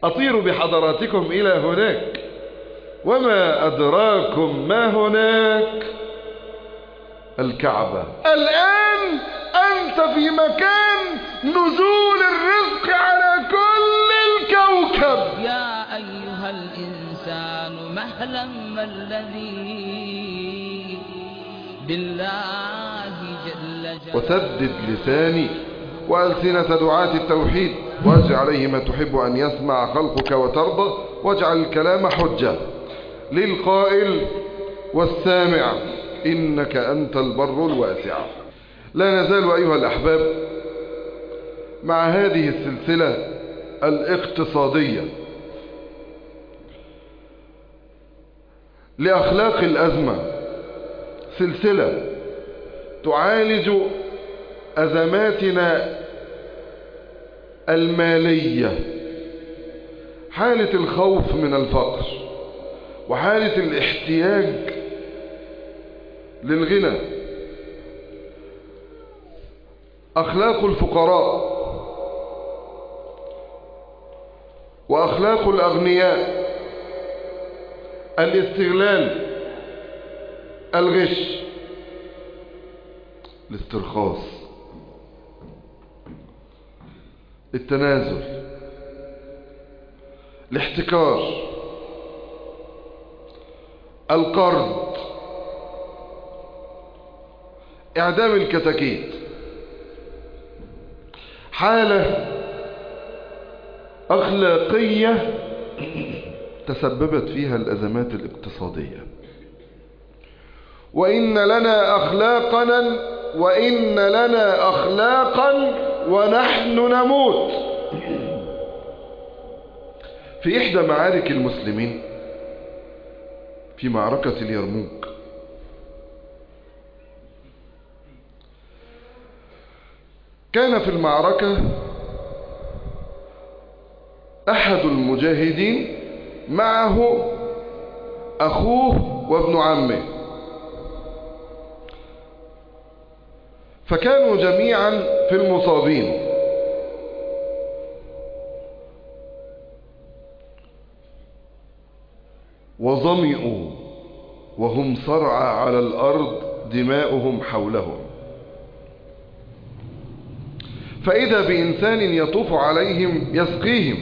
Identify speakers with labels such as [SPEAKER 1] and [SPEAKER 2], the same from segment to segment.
[SPEAKER 1] أطير بحضراتكم إلى هناك وما أدراكم ما هناك الكعبة الآن أنت في مكان نزول الرزق على كل الكوكب
[SPEAKER 2] يا أيها الإنسان مهلا ما الذي بالله جل جلاله
[SPEAKER 1] وسدد لساني وألسنة دعاة التوحيد واجعل عليه ما تحب أن يسمع خلقك وترضى واجعل الكلام حجة للقائل والسامع إنك أنت البر الواسع لا نزال أيها الأحباب مع هذه السلسلة الاقتصادية لأخلاق الأزمة سلسلة تعالج أزماتنا المالية حالة الخوف من الفقر وحالة الاحتياج للغنى أخلاق الفقراء وأخلاق الأغنياء الاستغلال الغش الاسترخاص التنازل الاحتكار القرض اعدام الكتاكيت حالة اخلاقية تسببت فيها الازمات الاقتصادية وان لنا اخلاقنا وان لنا اخلاقا ونحن نموت في احدى معارك المسلمين في معركة اليرموك كان في المعركة أحد المجاهدين معه أخوه وابن عمه فكانوا جميعا في المصابين وظمئوا وهم صرعى على الأرض دماؤهم حولهم فإذا بإنسان يطوف عليهم يسقيهم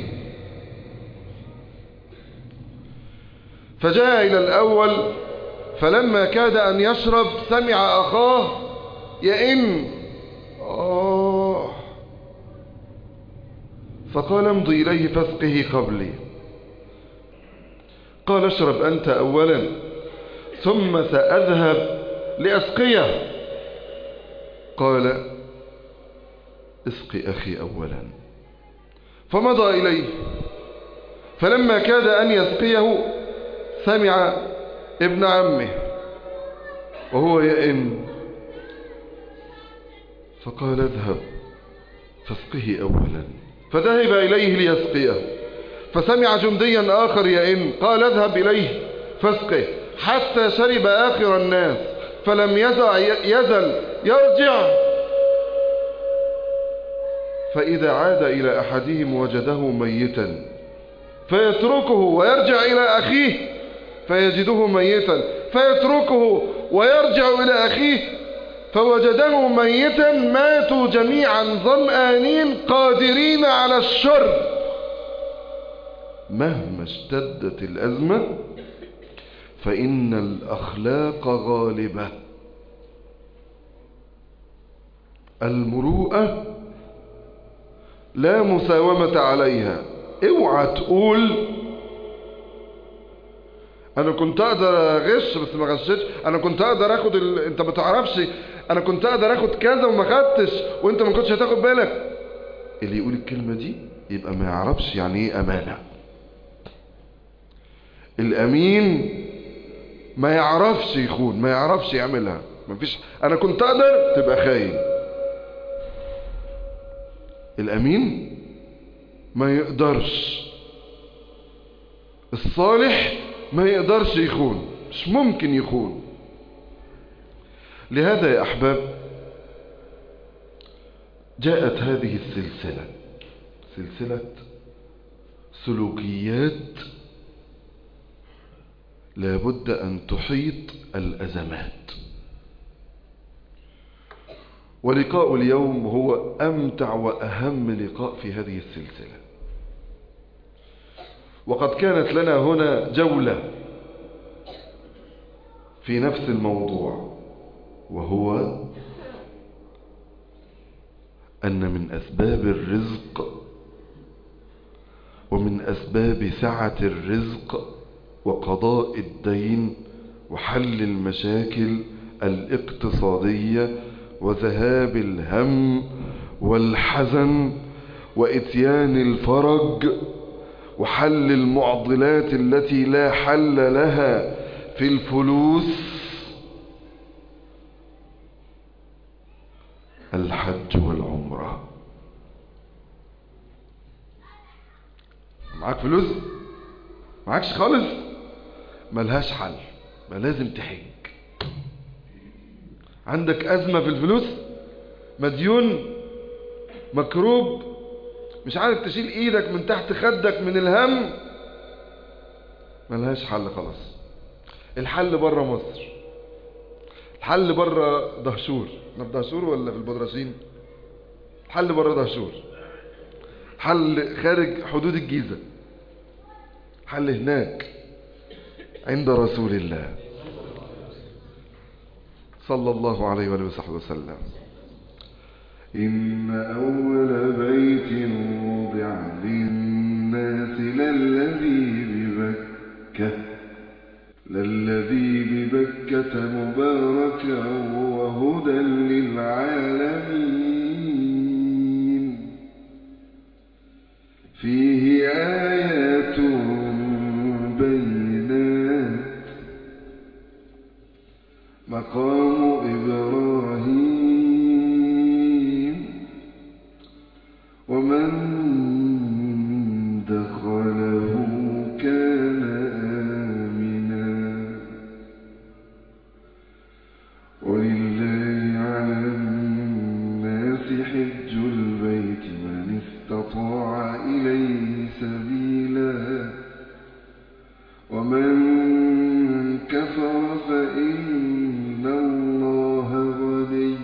[SPEAKER 1] فجاء إلى الأول فلما كاد أن يشرب سمع أخاه يئن آه فقال امضي إليه فاسقه قبلي قال اشرب أنت أولا ثم سأذهب لأسقيه قال اسق أخي أولا فمضى إليه فلما كاد أن يسقيه سمع ابن عمه وهو يئن فقال اذهب فاسقه أولا فذهب إليه ليسقيه فسمع جنديا آخر يئن قال اذهب إليه فاسقه حتى شرب آخر الناس فلم يزع يزل يرجع فإذا عاد إلى أحدهم وجده ميتا فيتركه ويرجع إلى أخيه فيجده ميتا فيتركه ويرجع إلى أخيه فوجده ميتا ماتوا جميعا ظمآنين قادرين على الشرب مهما اشتدت الأزمة فإن الأخلاق غالبة المروءة لا مساومة عليها اوعى تقول انا كنت اقدر اغش بس ما غشتش انا كنت اقدر اخد ال... انت ما تعرفش انا كنت اقدر اخد كذا وما خدتش وانت ما كنتش هتاخد بالك اللي يقول الكلمة دي يبقى ما يعرفش يعني ايه امانة الامين ما يعرفش يخون ما يعرفش يعملها ما فيش انا كنت اقدر تبقى خاين الامين ما يقدرش الصالح ما يقدرش يخون مش ممكن يخون لهذا يا احباب جاءت هذه السلسلة سلسلة سلوكيات لابد أن تحيط الأزمات ولقاء اليوم هو أمتع وأهم لقاء في هذه السلسلة وقد كانت لنا هنا جولة في نفس الموضوع وهو أن من أسباب الرزق ومن أسباب سعة الرزق وقضاء الدين وحل المشاكل الاقتصادية وذهاب الهم والحزن وإتيان الفرج وحل المعضلات التي لا حل لها في الفلوس الحج والعمرة معاك فلوس معاكش خالص ملهاش حل ما لازم تحج عندك أزمة في الفلوس مديون مكروب مش عارف تشيل ايدك من تحت خدك من الهم ملهاش حل خلاص الحل بره مصر الحل بره دهشور احنا في دهشور ولا في البدرشين الحل بره دهشور حل خارج حدود الجيزة حل هناك عند رسول الله صلى الله عليه وآله وصحبه وسلم
[SPEAKER 3] إن أول بيت وضع للناس للذي ببكة للذي ببكة مباركا وهدى للعالمين فيه آيات بينات مقام إبراهيم ومن دخله كان آمنا ولله على الناس حج البيت من استطاع إليه سبيلا ومن كفر فإن الله غني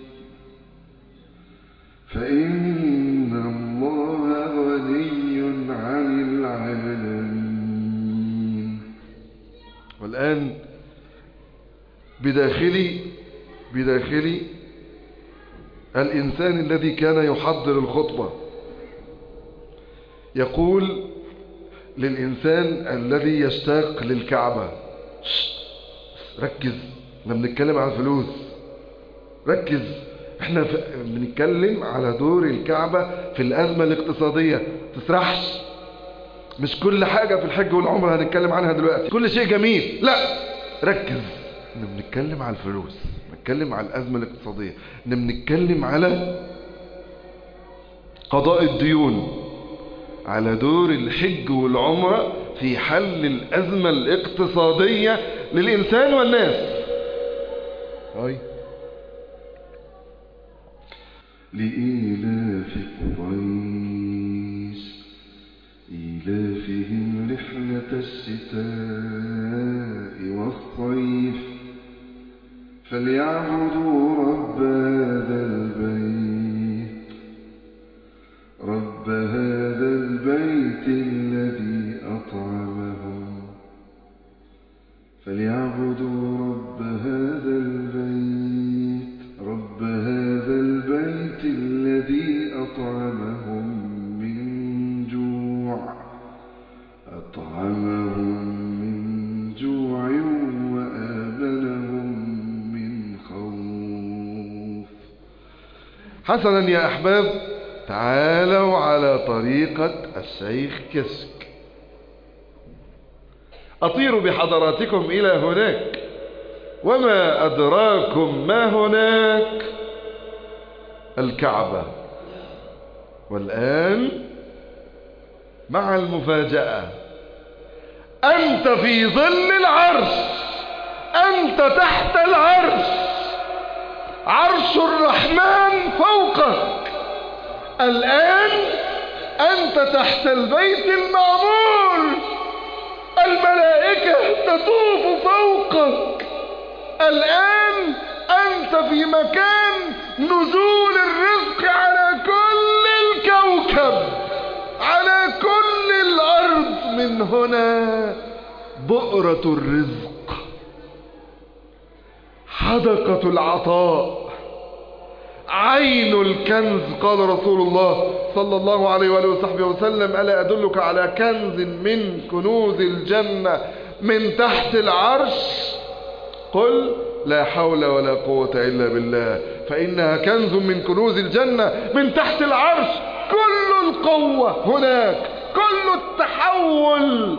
[SPEAKER 3] فإن الله غني عن العالمين
[SPEAKER 1] والآن بداخلي بداخلي الإنسان الذي كان يحضر الخطبة يقول للإنسان الذي يشتاق للكعبة شش، ركز احنا بنتكلم عن الفلوس ركز احنا ف- بنتكلم على دور الكعبة في الأزمة الاقتصادية تسرحش مش كل حاجة في الحج والعمرة هنتكلم عنها دلوقتي كل شيء جميل لا ركز احنا بنتكلم على الفلوس بنتكلم على الأزمة الاقتصادية احنا بنتكلم على قضاء الديون على دور الحج والعمرة في حل الأزمة الاقتصادية للإنسان والناس هاي
[SPEAKER 3] لإيلاف قريش إيلافهم رحلة الشتاء والصيف فليعبدوا رب هذا البيت رب هذا البيت الذي أطعمهم فليعبدوا رب هذا البيت رب هذا البيت الذي أطعمهم من جوع أطعمهم من جوع وآمنهم من خوف
[SPEAKER 1] حسنا يا أحباب تعالوا على طريقة الشيخ كشك أطير بحضراتكم إلى هناك وما أدراكم ما هناك الكعبة والآن مع المفاجأة أنت في ظل العرش أنت تحت العرش عرش الرحمن فوقك الآن أنت تحت البيت المعمور الملائكة تطوف فوقك الآن أنت في مكان نزول الرزق على كل الكوكب على كل الأرض من هنا بؤرة الرزق حدقة العطاء عين الكنز قال رسول الله صلى الله عليه وآله وصحبه وسلم ألا أدلك على كنز من كنوز الجنة من تحت العرش قل لا حول ولا قوة إلا بالله فإنها كنز من كنوز الجنة من تحت العرش كل القوة هناك كل التحول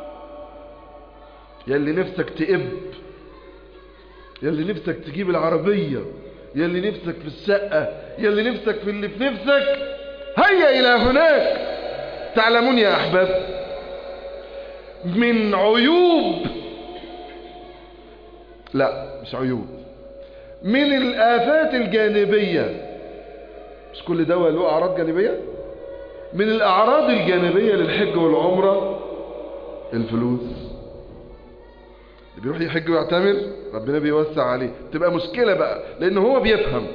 [SPEAKER 1] يلي نفسك تئب يلي نفسك تجيب العربية يلي نفسك في الشقة يلي نفسك في اللي في نفسك هيا إلى هناك تعلمون يا أحباب من عيوب لا مش عيوب من الآفات الجانبية مش كل دواء له أعراض جانبية من الأعراض الجانبية للحج والعمرة الفلوس اللي بيروح يحج ويعتمر ربنا بيوسع عليه تبقى مشكلة بقى لأن هو بيفهم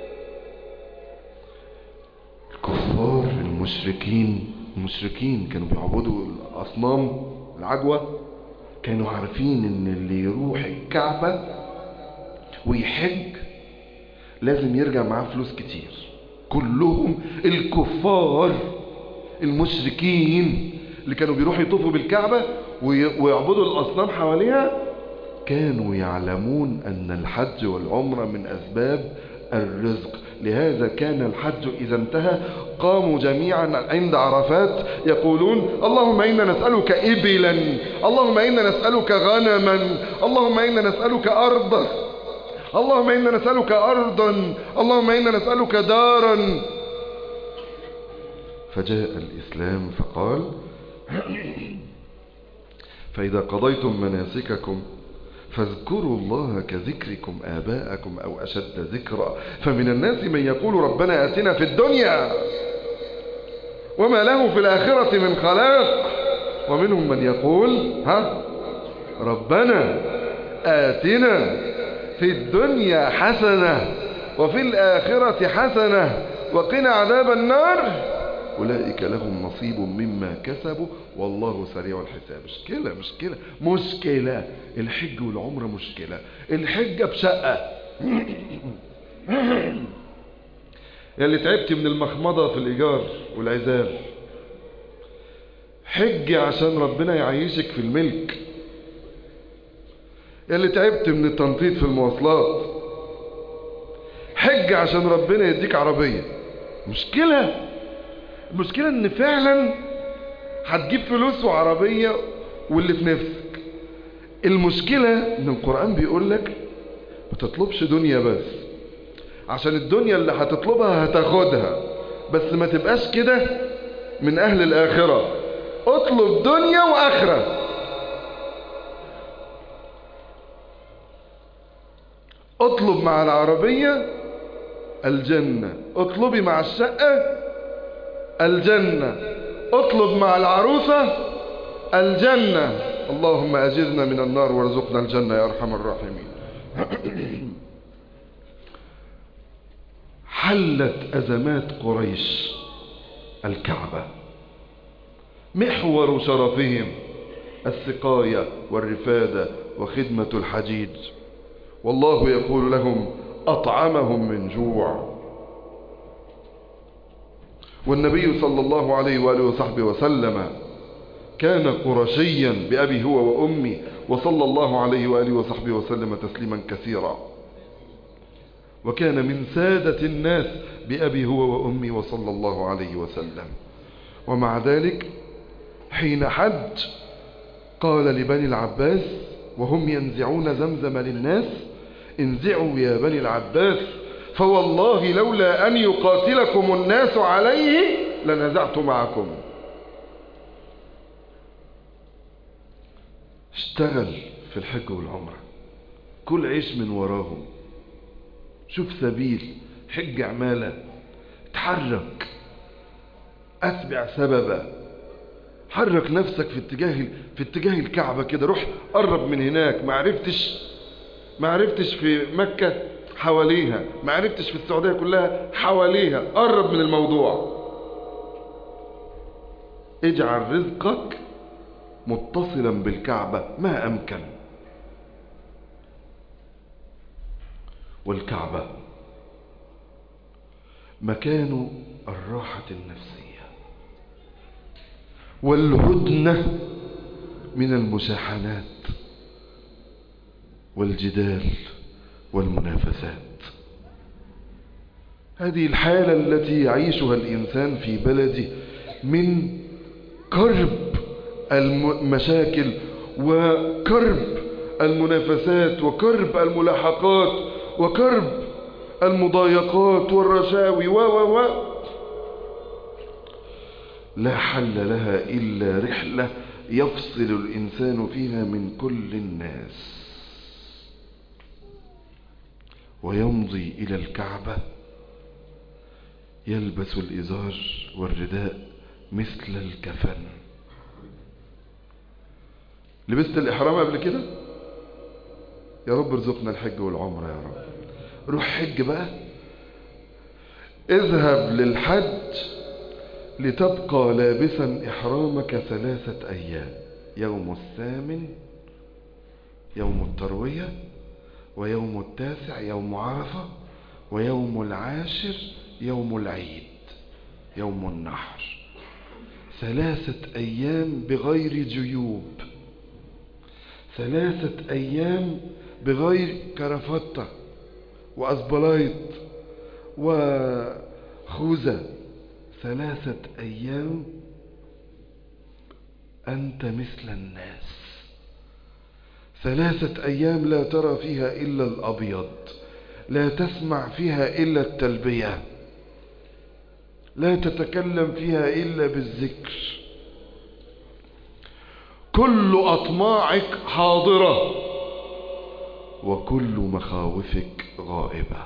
[SPEAKER 1] الكفار المشركين المشركين كانوا بيعبدوا الأصنام العجوة كانوا عارفين ان اللي يروح الكعبة ويحج لازم يرجع معاه فلوس كتير كلهم الكفار المشركين اللي كانوا بيروحوا يطوفوا بالكعبة ويعبدوا الأصنام حواليها كانوا يعلمون أن الحج والعمرة من أسباب الرزق لهذا كان الحج إذا انتهى قاموا جميعا عند عرفات يقولون اللهم إنا نسألك إبلا اللهم إنا نسألك غنما اللهم إنا نسألك أرضا اللهم إنا نسألك أرضا اللهم إنا نسألك دارا فجاء الإسلام فقال فإذا قضيتم مناسككم فاذكروا الله كذكركم آباءكم أو أشد ذكرا فمن الناس من يقول ربنا آتنا في الدنيا وما له في الآخرة من خلاق ومنهم من يقول ها ربنا آتنا في الدنيا حسنة وفي الآخرة حسنة وقنا عذاب النار أولئك لهم نصيب مما كسبوا والله سريع الحساب مشكلة مشكلة مشكلة الحج والعمرة مشكلة الحجة بشقة يلي تعبت من المخمضة في الإيجار والعزال حج عشان ربنا يعيشك في الملك يلي تعبت من التنطيط في المواصلات حج عشان ربنا يديك عربية مشكلة المشكلة ان فعلا هتجيب فلوس وعربية واللي في نفسك المشكلة ان القرآن بيقول لك ما تطلبش دنيا بس عشان الدنيا اللي هتطلبها هتاخدها بس ما تبقاش كده من اهل الاخرة اطلب دنيا واخرة اطلب مع العربية الجنة اطلبي مع الشقة الجنة اطلب مع العروسة الجنة اللهم أجرنا من النار وارزقنا الجنة يا أرحم الراحمين حلت أزمات قريش الكعبة محور شرفهم السقاية والرفادة وخدمة الحجيج والله يقول لهم أطعمهم من جوع والنبي صلى الله عليه وآله وصحبه وسلم كان قرشيا بأبي هو وأمي وصلى الله عليه وآله وصحبه وسلم تسليما كثيرا وكان من سادة الناس بأبي هو وأمي وصلى الله عليه وسلم ومع ذلك حين حج قال لبني العباس وهم ينزعون زمزم للناس انزعوا يا بني العباس فوالله لولا أن يقاتلكم الناس عليه لنزعت معكم اشتغل في الحج والعمرة كل عيش من وراهم شوف سبيل حج عمالة اتحرك أتبع سببا حرك نفسك في اتجاه في اتجاه الكعبة كده روح قرب من هناك ما عرفتش ما عرفتش في مكة حواليها ما عرفتش في السعودية كلها حواليها قرب من الموضوع اجعل رزقك متصلا بالكعبة ما أمكن والكعبة مكان الراحة النفسية والهدنة من المشاحنات والجدال والمنافسات هذه الحالة التي يعيشها الإنسان في بلده من كرب المشاكل وكرب المنافسات وكرب الملاحقات وكرب المضايقات والرشاوي و و و لا حل لها إلا رحلة يفصل الإنسان فيها من كل الناس ويمضي إلى الكعبة يلبس الإزار والرداء مثل الكفن لبست الإحرام قبل كده يا رب ارزقنا الحج والعمرة يا رب روح حج بقى اذهب للحج لتبقى لابسا إحرامك ثلاثة أيام يوم الثامن يوم التروية ويوم التاسع يوم عرفة ويوم العاشر يوم العيد يوم النحر ثلاثة أيام بغير جيوب ثلاثة أيام بغير كرافتة وأسبلايط وخوذة ثلاثة أيام أنت مثل الناس ثلاثة أيام لا ترى فيها إلا الأبيض لا تسمع فيها إلا التلبية لا تتكلم فيها إلا بالذكر كل أطماعك حاضرة وكل مخاوفك غائبة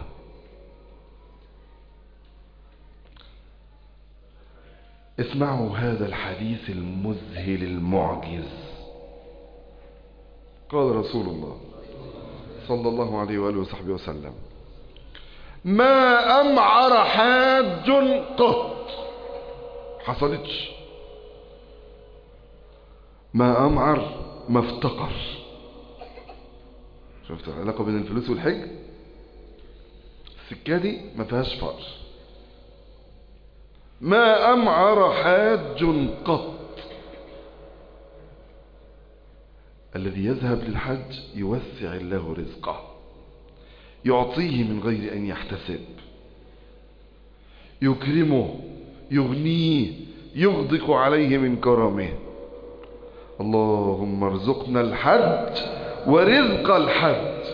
[SPEAKER 1] اسمعوا هذا الحديث المذهل المعجز قال رسول الله صلى الله عليه وآله وصحبه وسلم ما أمعر حاج قط حصلتش ما أمعر ما افتقر شفت العلاقة بين الفلوس والحج السكة دي ما فيهاش فقر ما أمعر حاج قط الذي يذهب للحج يوسع الله رزقه يعطيه من غير أن يحتسب يكرمه يغنيه يغدق عليه من كرمه اللهم ارزقنا الحج ورزق الحج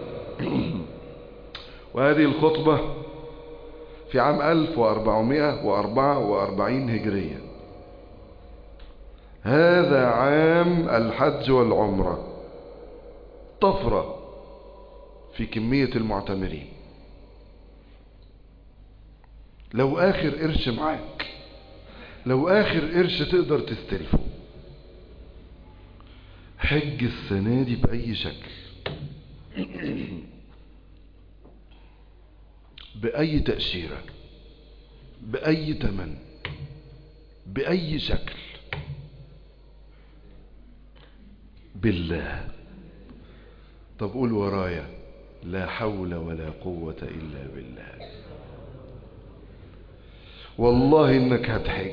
[SPEAKER 1] وهذه الخطبة في عام 1444 هجرية هذا عام الحج والعمرة طفرة في كمية المعتمرين لو آخر قرش معاك لو آخر قرش تقدر تستلفه حج السنة دي بأي شكل بأي تأشيرة بأي تمن بأي شكل بالله طب قول ورايا لا حول ولا قوة إلا بالله والله انك هتحج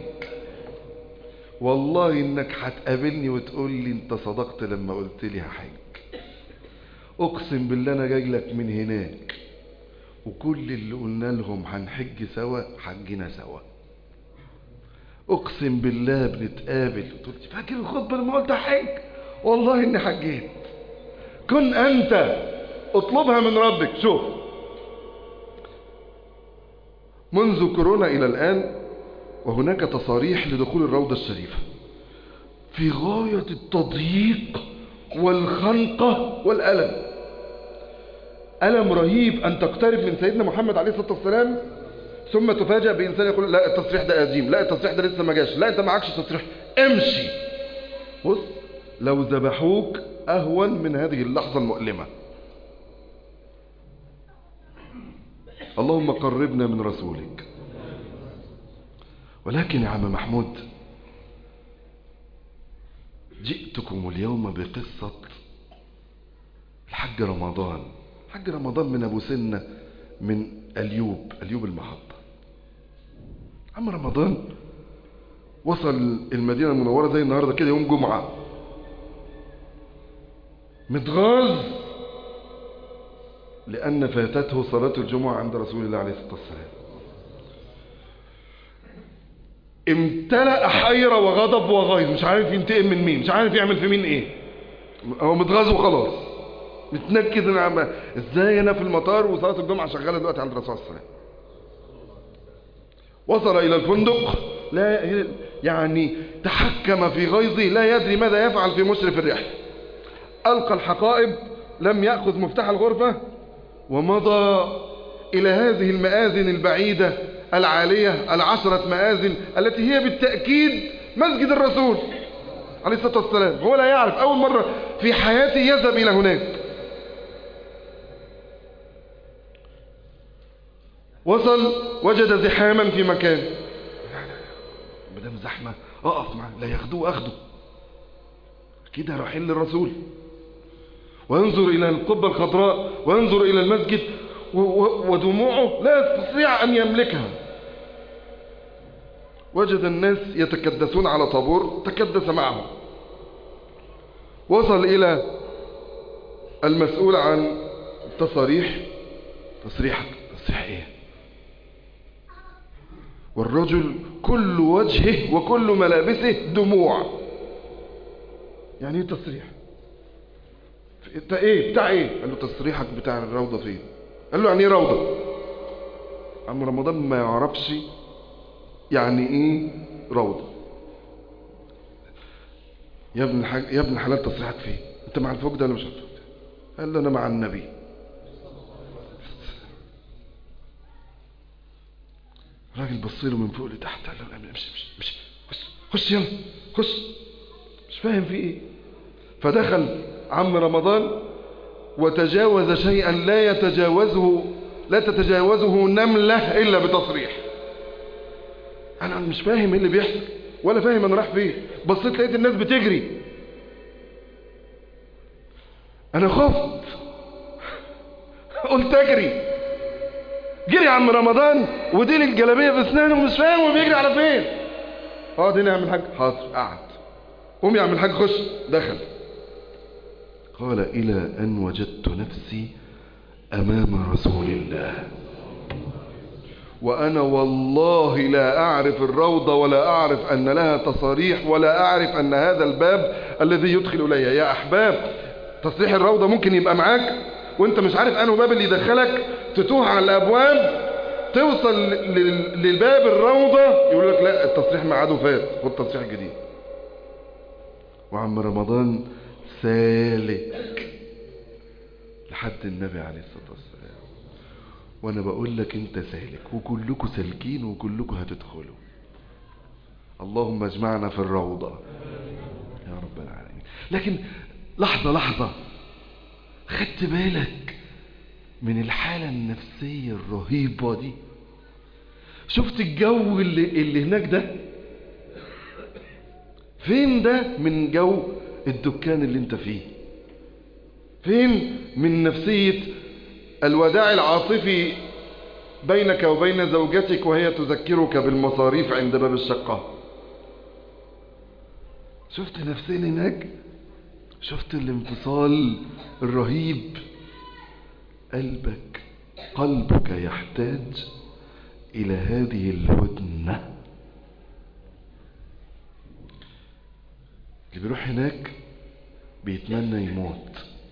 [SPEAKER 1] والله انك هتقابلني وتقول لي انت صدقت لما قلت لي هحج اقسم بالله انا جاي لك من هناك وكل اللي قلنا لهم هنحج سوا حجنا سوا اقسم بالله بنتقابل قلت فاكر الخطبه لما قلت حج والله اني حجيت كن انت اطلبها من ربك شوف منذ كورونا الى الان وهناك تصاريح لدخول الروضة الشريفة في غاية التضييق والخنقة والألم ألم رهيب أن تقترب من سيدنا محمد عليه الصلاة والسلام ثم تفاجأ بإنسان يقول لا التصريح ده قديم لا التصريح ده لسه ما جاش لا انت معكش تصريح امشي بص لو ذبحوك أهون من هذه اللحظة المؤلمة اللهم قربنا من رسولك ولكن يا عم محمود جئتكم اليوم بقصة الحج رمضان حج رمضان من أبو سنة من أليوب أليوب المحطة عم رمضان وصل المدينة المنورة زي النهاردة كده يوم جمعة متغاظ لأن فاتته صلاة الجمعة عند رسول الله عليه الصلاة والسلام امتلأ حيرة وغضب وغيظ مش عارف ينتقم من مين مش عارف يعمل في مين ايه هو متغاظ وخلاص متنكد انا عم ازاي انا في المطار وصلاة الجمعة شغالة دلوقتي عند الرسول صلى الله عليه وسلم وصل الى الفندق لا يعني تحكم في غيظه لا يدري ماذا يفعل في مشرف الرحلة ألقى الحقائب لم يأخذ مفتاح الغرفة ومضى إلى هذه المآذن البعيدة العالية العشرة مآذن التي هي بالتأكيد مسجد الرسول عليه الصلاة والسلام هو لا يعرف أول مرة في حياته يذهب إلى هناك وصل وجد زحاما في مكان مدام زحمة أقف معه لا ياخدوه أخده كده رايحين للرسول وينظر إلى القبة الخضراء وينظر إلى المسجد ودموعه لا يستطيع أن يملكها وجد الناس يتكدسون على طابور تكدس معهم وصل إلى المسؤول عن التصاريح تصريحك تصريح ايه والرجل كل وجهه وكل ملابسه دموع يعني ايه تصريح انت ايه بتاع ايه قال له تصريحك بتاع الروضة فين قال له يعني ايه روضة عم رمضان ما يعرفش يعني ايه روضة يا ابن الحاج يا ابن الحلال تصريحك فين انت مع الفوق ده ولا مش مع الفوق ده قال له انا مع النبي الراجل بص له من فوق لتحت قال له امشي امشي امشي خش خش يلا خش مش فاهم في ايه فدخل عم رمضان وتجاوز شيئا لا يتجاوزه لا تتجاوزه نملة إلا بتصريح أنا مش فاهم إيه اللي بيحصل ولا فاهم أنا راح فين بصيت لقيت الناس بتجري أنا خفت قلت أجري جري عم رمضان وديل الجلابية في أسنانه ومش فاهم وبيجري على فين اقعد هنا يا عم الحاج حاضر قعد قوم يا عم الحاج خش دخل قال إلى أن وجدت نفسي أمام رسول الله وأنا والله لا أعرف الروضة ولا أعرف أن لها تصاريح ولا أعرف أن هذا الباب الذي يدخل إلي يا أحباب تصريح الروضة ممكن يبقى معاك وانت مش عارف أنه باب اللي يدخلك تتوه على الأبواب توصل لل- للباب الروضة يقول لك لا التصريح ميعاده فات خد تصريح جديد وعم رمضان سالك لحد النبي عليه الصلاة والسلام وانا بقول لك انت سالك وكلكم سالكين وكلكم هتدخلوا اللهم اجمعنا في الروضة يا رب العالمين لكن لحظة لحظة خدت بالك من الحالة النفسية الرهيبة دي شفت الجو اللي, اللي هناك ده فين ده من جو الدكان اللي انت فيه فين من نفسية الوداع العاطفي بينك وبين زوجتك وهي تذكرك بالمصاريف عند باب الشقة شفت نفسين هناك شفت الانفصال الرهيب قلبك قلبك يحتاج إلى هذه الهدنة اللي بيروح هناك بيتمنى يموت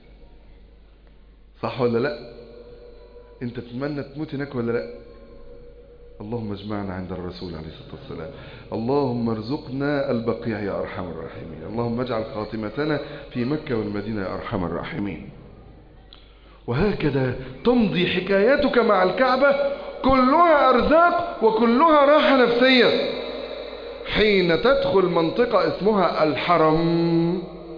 [SPEAKER 1] صح ولا لا انت تتمنى تموت هناك ولا لا اللهم اجمعنا عند الرسول عليه الصلاة والسلام اللهم ارزقنا البقيع يا أرحم الراحمين اللهم اجعل خاتمتنا في مكة والمدينة يا أرحم الراحمين وهكذا تمضي حكايتك مع الكعبة كلها أرزاق وكلها راحة نفسية حين تدخل منطقة اسمها الحرم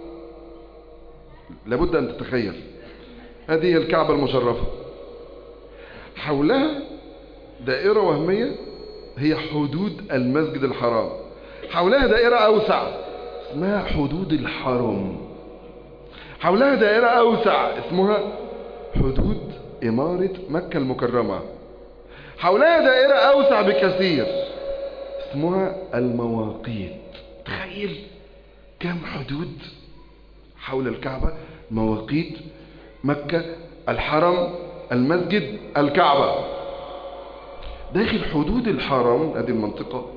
[SPEAKER 1] لابد أن تتخيل هذه هي الكعبة المشرفة حولها دائرة وهمية هي حدود المسجد الحرام حولها دائرة أوسع اسمها حدود الحرم حولها دائرة أوسع اسمها حدود إمارة مكة المكرمة حولها دائرة أوسع بكثير اسمها المواقيت تخيل كم حدود حول الكعبة مواقيت مكة الحرم المسجد الكعبة داخل حدود الحرم هذه المنطقة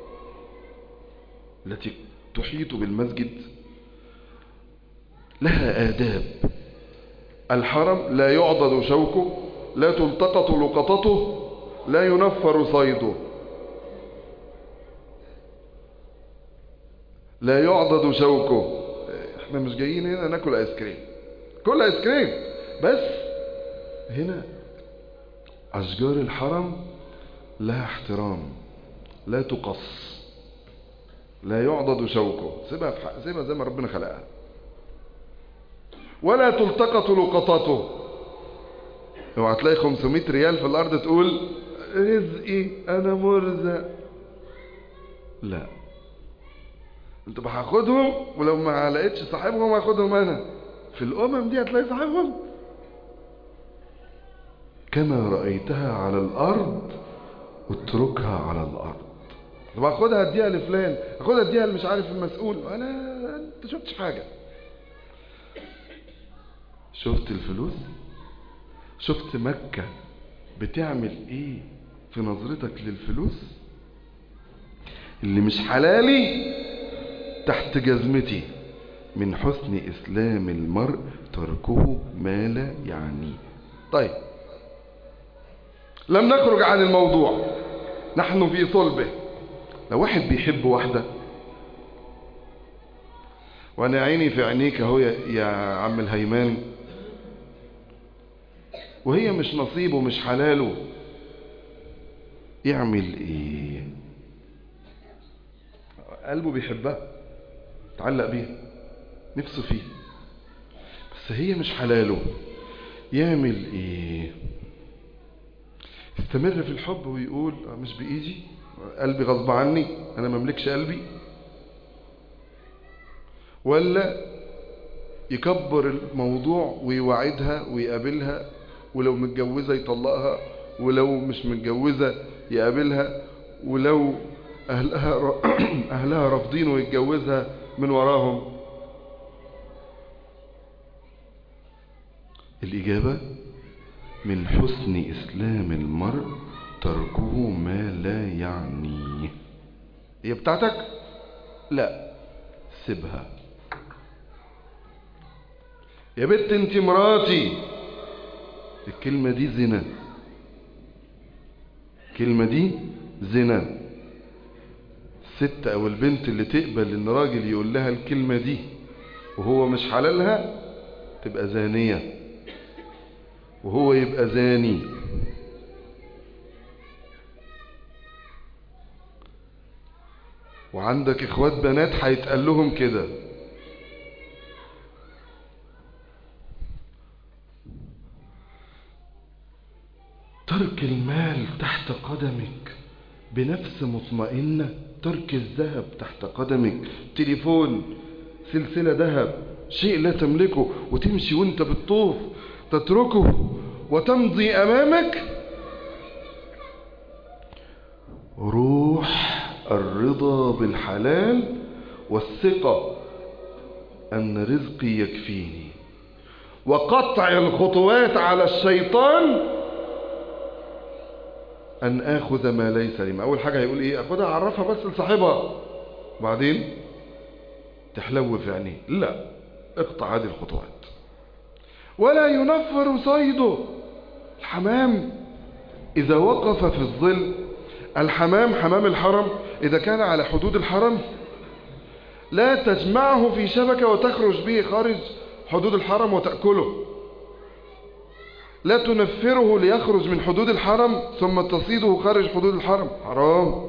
[SPEAKER 1] التي تحيط بالمسجد لها آداب الحرم لا يعضد شوكه لا تلتقط لقطته لا ينفر صيده لا يعضد شوكه احنا مش جايين هنا ناكل ايس كريم كل ايس كريم بس هنا اشجار الحرم لها احترام لا تقص لا يعضد شوكه سيبها في حق سيبها زي ما ربنا خلقها ولا تلتقط لقطته اوعى تلاقي 500 ريال في الارض تقول رزقي انا مرزق لا انت هاخدهم ولو ما لقيتش صاحبهم هاخدهم انا في الامم دي هتلاقي صاحبهم كما رايتها على الارض اتركها على الارض طب هاخدها اديها لفلان هاخدها اديها مش عارف المسؤول انا انت شفتش حاجه شفت الفلوس شفت مكة بتعمل ايه في نظرتك للفلوس اللي مش حلالي تحت جزمتي من حسن اسلام المرء تركه ما لا يعنيه طيب لم نخرج عن الموضوع نحن في صلبه لو واحد بيحب واحدة وانا عيني في عينيك اهو يا, يا عم الهيمان وهي مش نصيبه مش حلاله يعمل ايه قلبه بيحبها تعلق بيها نفسه فيه بس هي مش حلاله يعمل ايه يستمر في الحب ويقول مش بايدي قلبي غصب عني انا مملكش قلبي ولا يكبر الموضوع ويوعدها ويقابلها ولو متجوزة يطلقها ولو مش متجوزة يقابلها ولو أهلها, أهلها رافضين ويتجوزها من وراهم الإجابة من حسن إسلام المرء تركه ما لا يعنيه هي بتاعتك لا سيبها يا بنت انت مراتي الكلمة دي زنا الكلمة دي زنا الست او البنت اللي تقبل ان راجل يقول لها الكلمة دي وهو مش حلالها تبقى زانية وهو يبقى زاني وعندك اخوات بنات هيتقال لهم كده ترك المال تحت قدمك بنفس مطمئنة ترك الذهب تحت قدمك تليفون سلسلة ذهب شيء لا تملكه وتمشي وانت بالطوف تتركه وتمضي امامك روح الرضا بالحلال والثقة ان رزقي يكفيني وقطع الخطوات على الشيطان ان اخذ ما ليس لي اول حاجة هيقول ايه اخدها اعرفها بس لصاحبها وبعدين تحلو في عينيه لا اقطع هذه الخطوات ولا ينفر صيده الحمام اذا وقف في الظل الحمام حمام الحرم اذا كان على حدود الحرم لا تجمعه في شبكة وتخرج به خارج حدود الحرم وتأكله لا تنفره ليخرج من حدود الحرم ثم تصيده خارج حدود الحرم حرام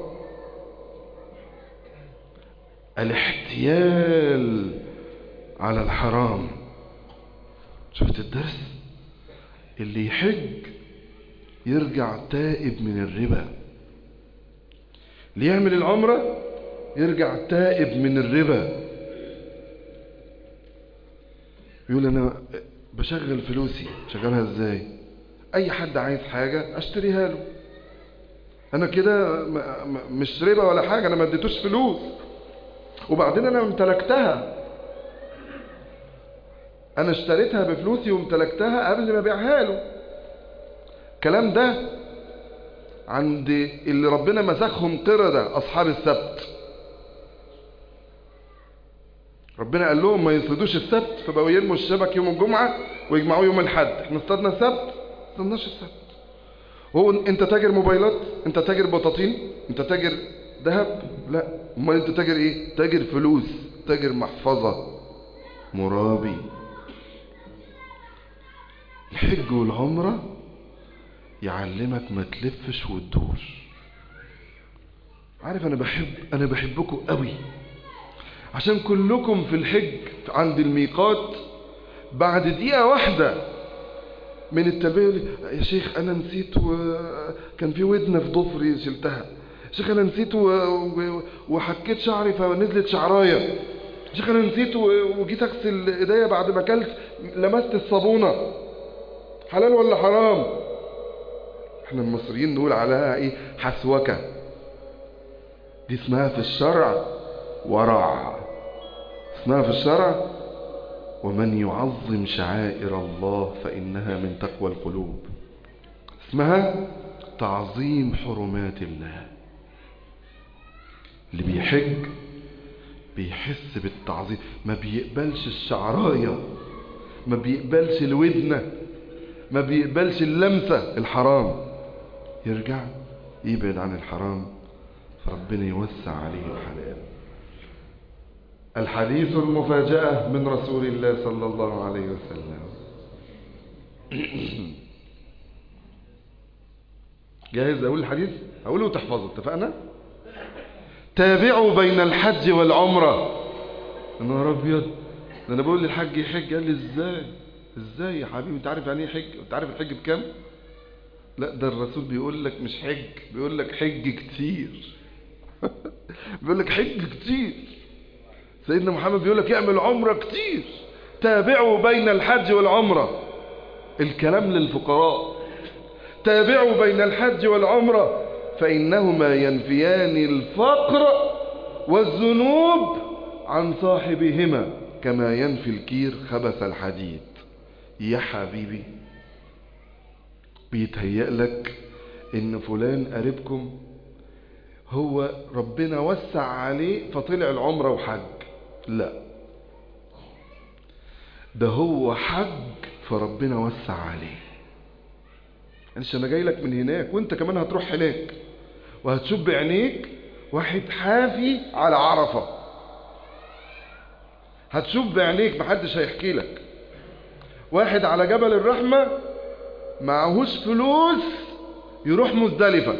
[SPEAKER 1] الاحتيال على الحرام شفت الدرس اللي يحج يرجع تائب من الربا اللي يعمل العمرة يرجع تائب من الربا يقول انا بشغل فلوسي شغلها ازاي اي حد عايز حاجة اشتريها له انا كده م- م- مش ربا ولا حاجة انا ما اديتوش فلوس وبعدين انا امتلكتها انا اشتريتها بفلوسي وامتلكتها قبل ما ابيعها له الكلام ده عند اللي ربنا مسخهم قردة اصحاب السبت ربنا قال لهم ما يصيدوش السبت فبقوا يرموا الشبك يوم الجمعة ويجمعوه يوم الحد احنا اصطادنا السبت ما اصطادناش السبت هو انت تاجر موبايلات انت تاجر بطاطين انت تاجر ذهب لا امال انت تاجر ايه تاجر فلوس تاجر محفظة مرابي الحج والعمرة يعلمك ما تلفش وتدور عارف انا بحب انا بحبكم قوي عشان كلكم في الحج عند الميقات بعد دقيقة واحدة من التلبية يقول لي يا شيخ انا نسيت وكان في ودنة في ضفري شلتها يا شيخ انا نسيت و... و... وحكيت شعري فنزلت شعراية يا شيخ انا نسيت و... وجيت اغسل ايديا بعد ما اكلت لمست الصابونة حلال ولا حرام احنا المصريين نقول عليها ايه حسوكة دي اسمها في الشرع ورع اسمها في الشرع ومن يعظم شعائر الله فإنها من تقوى القلوب اسمها تعظيم حرمات الله اللي بيحج بيحس بالتعظيم ما بيقبلش الشعراية ما بيقبلش الودنة ما بيقبلش اللمسة الحرام يرجع يبعد عن الحرام فربنا يوسع عليه الحلال الحديث المفاجأة من رسول الله صلى الله عليه وسلم جاهز أقول الحديث أقوله وتحفظه اتفقنا تابعوا بين الحج والعمرة يا نهار أبيض ده أنا بقول للحج يحج قال لي إزاي إزاي يا حبيبي أنت عارف يعني إيه حج أنت عارف الحج بكام لا ده الرسول بيقول لك مش حج بيقول لك حج كتير بيقول لك حج كتير سيدنا محمد بيقول لك اعمل عمرة كتير تابعوا بين الحج والعمرة الكلام للفقراء تابعوا بين الحج والعمرة فإنهما ينفيان الفقر والذنوب عن صاحبهما كما ينفي الكير خبث الحديد يا حبيبي بيتهيأ لك ان فلان قريبكم هو ربنا وسع عليه فطلع العمرة وحج لا ده هو حج فربنا وسع عليه معلش انا جاي لك من هناك وانت كمان هتروح هناك وهتشوف بعينيك واحد حافي على عرفة هتشوف بعينيك محدش هيحكي لك واحد على جبل الرحمة معهوش فلوس يروح مزدلفة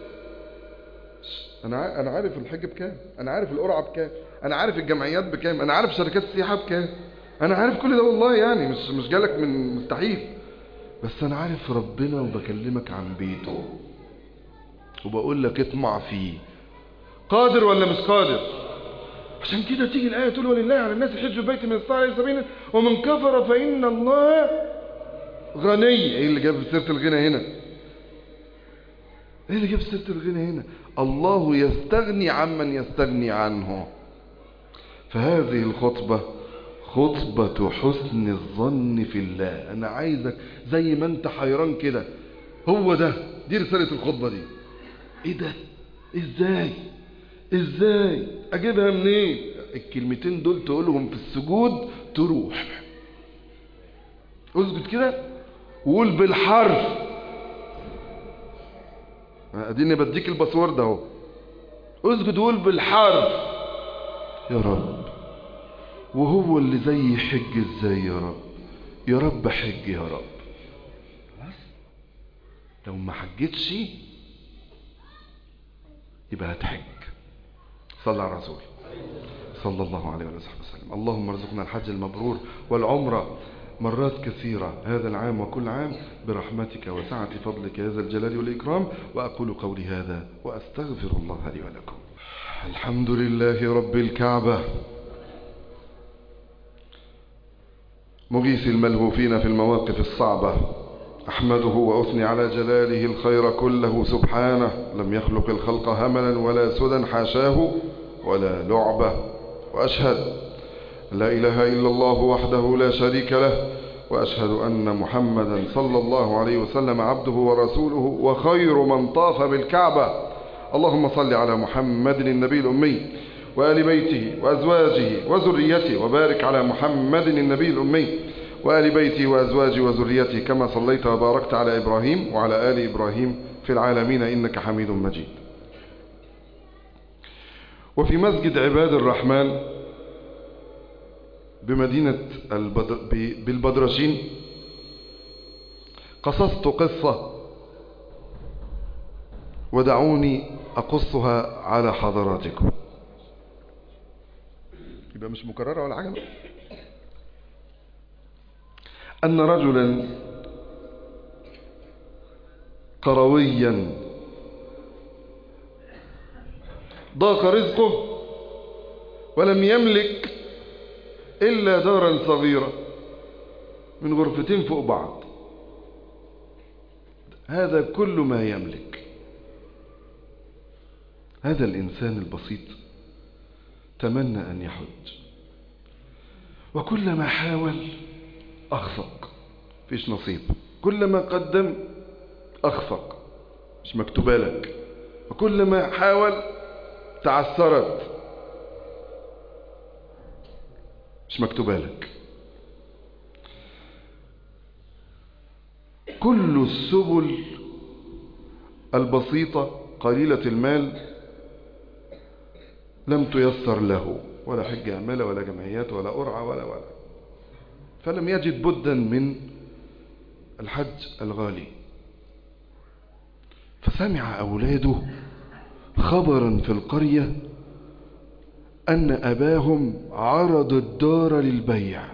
[SPEAKER 1] انا ع- انا عارف الحج بكام انا عارف القرعه بكام انا عارف الجمعيات بكام انا عارف شركات السياحه بكام انا عارف كل ده والله يعني مش مش جالك من مستحيل بس انا عارف ربنا وبكلمك عن بيته وبقول لك اطمع فيه قادر ولا مش قادر عشان كده تيجي الايه تقول ولله على الناس حج البيت من استطاع اليه سبيلا ومن كفر فان الله غني ايه اللي جاب سيره الغنى هنا ايه اللي جاب سيره الغنى هنا الله يستغني عمن يستغني عنه فهذه الخطبة خطبة حسن الظن في الله انا عايزك زي ما انت حيران كده هو ده دي رسالة الخطبة دي ايه ده ازاي ازاي اجيبها منين الكلمتين دول تقولهم في السجود تروح اسجد كده وقول بالحرف اديني بديك الباسورد اهو اسجد وقول بالحرف يا رب وهو اللي زي حج ازاي يا رب يا رب حج يا رب لو ما حجتش يبقى هتحج صلى على الرسول صلى الله عليه وصحبه وسلم اللهم ارزقنا الحج المبرور والعمرة مرات كثيرة هذا العام وكل عام برحمتك وسعة فضلك يا ذا الجلال والإكرام وأقول قولي هذا وأستغفر الله لي ولكم الحمد لله رب الكعبة مغيث الملهوفين في المواقف الصعبة أحمده وأثني على جلاله الخير كله سبحانه لم يخلق الخلق هملا ولا سدى حاشاه ولا لعبة وأشهد لا إله إلا الله وحده لا شريك له وأشهد أن محمدا صلى الله عليه وسلم عبده ورسوله وخير من طاف بالكعبة اللهم صل على محمد النبي الأمي وآل بيته وأزواجه وذريته وبارك على محمد النبي الأمي وآل بيته وأزواجه وذريته كما صليت وباركت على إبراهيم وعلى آل إبراهيم في العالمين إنك حميد مجيد وفي مسجد عباد الرحمن بمدينة البدر بالبدرشين قصصت قصة ودعوني أقصها على حضراتكم يبقى مش مكررة ولا حاجة أن رجلا قرويا ضاق رزقه ولم يملك إلا دارا صغيرة من غرفتين فوق بعض هذا كل ما يملك هذا الإنسان البسيط تمنى أن يحج وكلما حاول أخفق فيش نصيب كلما قدم أخفق مش مكتوبة لك وكلما حاول تعثرت مش مكتوبة لك كل السبل البسيطة قليلة المال لم تيسر له ولا حج عمالة ولا جمعيات ولا قرعة ولا ولا فلم يجد بدا من الحج الغالي فسمع أولاده خبرا في القرية أن أباهم عرض الدار للبيع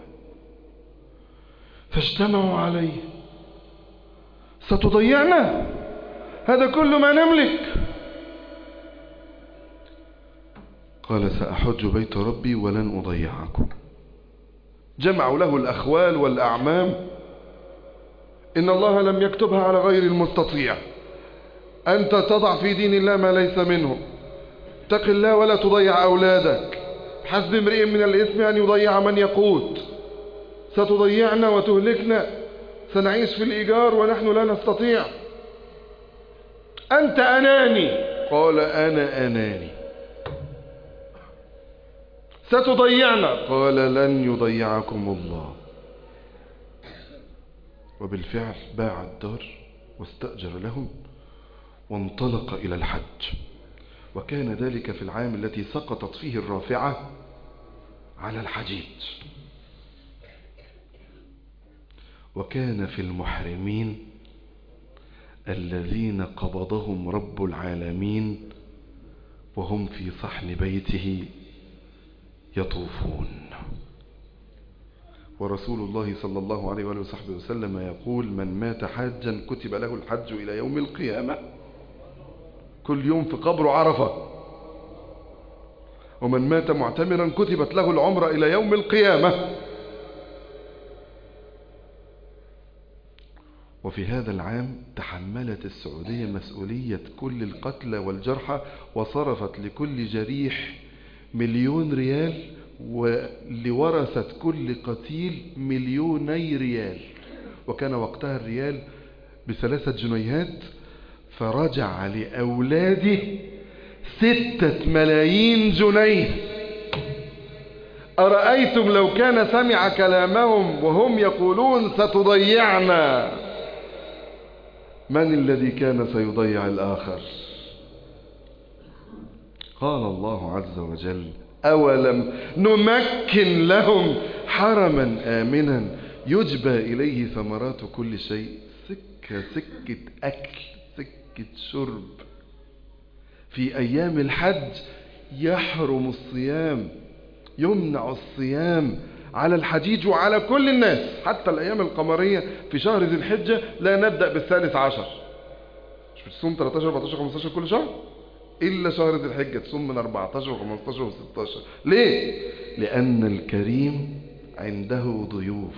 [SPEAKER 1] فاجتمعوا عليه ستضيعنا هذا كل ما نملك قال سأحج بيت ربي ولن أضيعكم جمعوا له الأخوال والأعمام إن الله لم يكتبها على غير المستطيع أنت تضع في دين الله ما ليس منه اتق الله ولا تضيع أولادك حسب امرئ من الإثم أن يضيع من يقوت ستضيعنا وتهلكنا سنعيش في الإيجار ونحن لا نستطيع أنت أناني قال أنا أناني ستضيعنا قال لن يضيعكم الله وبالفعل باع الدار واستأجر لهم وانطلق إلى الحج وكان ذلك في العام التي سقطت فيه الرافعة على الحجيج وكان في المحرمين الذين قبضهم رب العالمين وهم في صحن بيته يطوفون ورسول الله صلى الله عليه وآله وصحبه وسلم يقول من مات حاجا كتب له الحج إلى يوم القيامة كل يوم في قبر عرفة ومن مات معتمرا كتبت له العمرة إلى يوم القيامة وفي هذا العام تحملت السعودية مسؤولية كل القتلى والجرحى وصرفت لكل جريح مليون ريال ولورثة كل قتيل مليوني ريال وكان وقتها الريال بثلاثة جنيهات فرجع لأولاده ستة ملايين جنيه أرأيتم لو كان سمع كلامهم وهم يقولون ستضيعنا من الذي كان سيضيع الآخر قال الله عز وجل أولم نمكن لهم حرما آمنا يجبى إليه ثمرات كل شيء سك كسكة أكل سكة شرب في أيام الحج يحرم الصيام يمنع الصيام على الحجيج وعلى كل الناس حتى الأيام القمرية في شهر ذي الحجة لا نبدأ بالثالث عشر مش بتصوم 13 14 15 كل شهر إلا شهر ذي الحجة تصوم من 14 و15 و16 ليه؟ لأن الكريم عنده ضيوف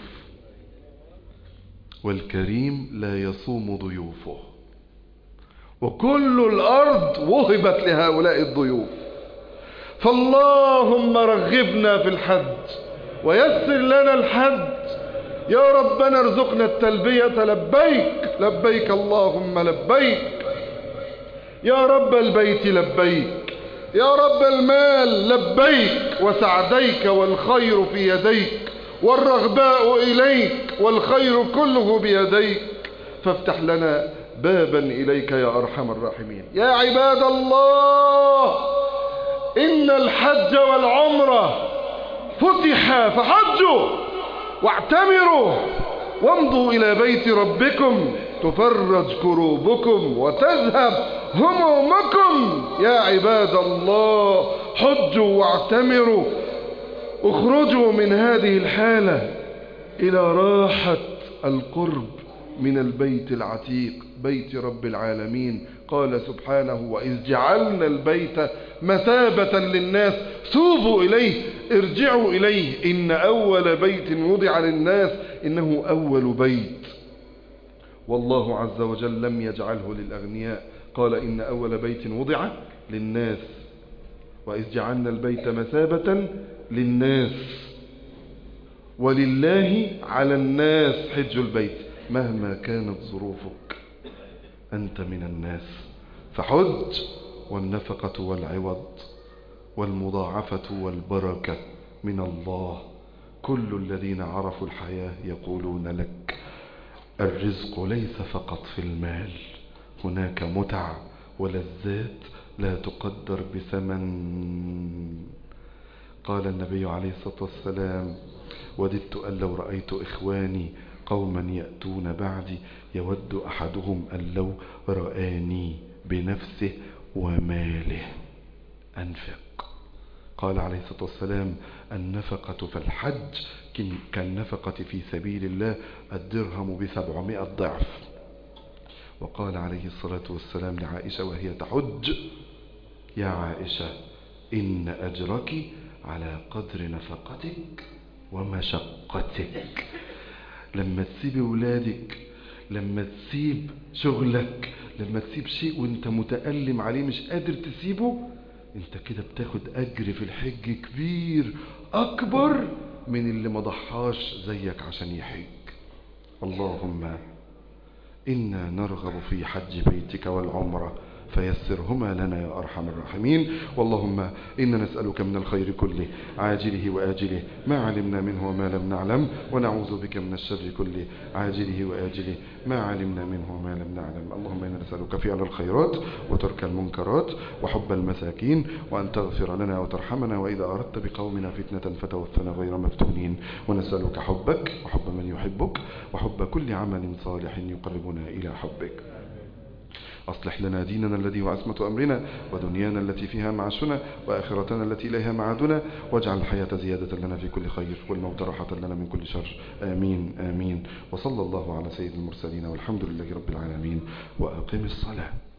[SPEAKER 1] والكريم لا يصوم ضيوفه وكل الأرض وهبت لهؤلاء الضيوف فاللهم رغبنا في الحج ويسر لنا الحج يا ربنا ارزقنا التلبية لبيك لبيك اللهم لبيك يا رب البيت لبيك يا رب المال لبيك وسعديك والخير في يديك والرغباء إليك والخير كله بيديك فافتح لنا بابا إليك يا أرحم الراحمين يا عباد الله إن الحج والعمرة فتح فحجوا واعتمروا وامضوا إلى بيت ربكم تفرج كروبكم وتذهب همومكم يا عباد الله حجوا واعتمروا اخرجوا من هذه الحالة إلى راحة القرب من البيت العتيق بيت رب العالمين قال سبحانه وإذ جعلنا البيت مثابة للناس توبوا إليه ارجعوا إليه إن أول بيت وضع للناس إنه أول بيت والله عز وجل لم يجعله للأغنياء قال إن أول بيت وضع للناس وإذ جعلنا البيت مثابة للناس ولله على الناس حج البيت مهما كانت ظروفك أنت من الناس فحج والنفقة والعوض والمضاعفة والبركة من الله كل الذين عرفوا الحياة يقولون لك الرزق ليس فقط في المال هناك متع ولذات لا تقدر بثمن قال النبي عليه الصلاة والسلام وددت أن لو رأيت إخواني قوما يأتون بعدي يود أحدهم أن لو رآني بنفسه وماله أنفق قال عليه الصلاة والسلام النفقة في الحج كالنفقة في سبيل الله الدرهم بسبعمائة ضعف وقال عليه الصلاة والسلام لعائشة وهي تحج يا عائشة إن أجرك على قدر نفقتك ومشقتك لما تسيب ولادك لما تسيب شغلك لما تسيب شيء وانت متألم عليه مش قادر تسيبه انت كده بتاخد اجر في الحج كبير اكبر من اللي ما ضحاش زيك عشان يحج اللهم انا نرغب في حج بيتك والعمره فيسرهما لنا يا أرحم الراحمين واللهم إنا نسألك من الخير كله عاجله وآجله ما علمنا منه وما لم نعلم ونعوذ بك من الشر كله عاجله وآجله ما علمنا منه وما لم نعلم اللهم إنا نسألك فعل الخيرات وترك المنكرات وحب المساكين وأن تغفر لنا وترحمنا وإذا أردت بقومنا فتنة فتوفنا غير مفتونين ونسألك حبك وحب من يحبك وحب كل عمل صالح يقربنا إلى حبك أصلح لنا ديننا الذي هو عصمة أمرنا ودنيانا التي فيها معاشنا وآخرتنا التي إليها معادنا واجعل الحياة زيادة لنا في كل خير والموت راحة لنا من كل شر آمين آمين وصلى الله على سيد المرسلين والحمد لله رب العالمين وأقم الصلاة